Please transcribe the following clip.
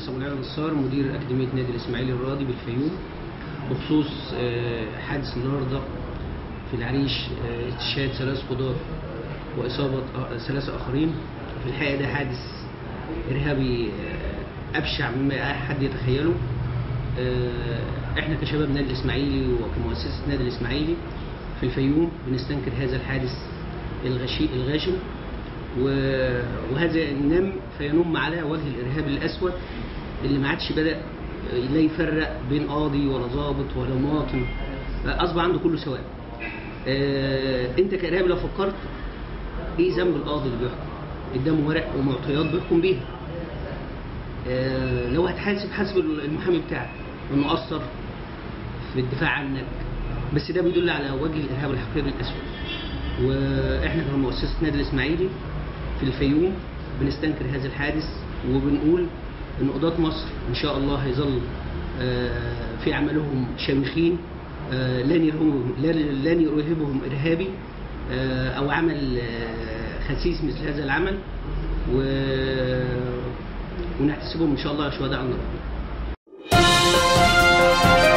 المهندس ابو العلا نصار مدير اكاديميه نادي الاسماعيلي الراضي بالفيوم بخصوص آه، حادث النهارده في العريش آه، استشهاد ثلاث قضاة واصابه آه، ثلاثه اخرين في الحقيقه ده حادث ارهابي آه، ابشع مما اي حد يتخيله آه، احنا كشباب نادي الاسماعيلي وكمؤسسه نادي الاسماعيلي في الفيوم بنستنكر هذا الحادث الغشي الغاشم و- وهذا ينم فينم على وجه الارهاب الاسود اللي ما عادش بدا لا يفرق بين قاضي ولا ضابط ولا مواطن اصبح عنده كله سواء آه، انت كارهابي لو فكرت ايه ذنب القاضي اللي بيحكم قدامه ورق ومعطيات بيحكم بيها آه، لو هتحاسب حاسب المحامي بتاعك انه قصر في الدفاع عنك بس ده بيدل على وجه الارهاب الحقيقي الاسود واحنا كمؤسسه نادي الاسماعيلي في الفيوم بنستنكر هذا الحادث وبنقول ان قضاة مصر ان شاء الله هيظل آه، في عملهم شامخين آه، لن يرهبهم لن- لن يرهبهم ارهابي آه، او عمل آه، خسيس مثل هذا العمل و... ونحتسبهم ان شاء الله شهداء عند ربنا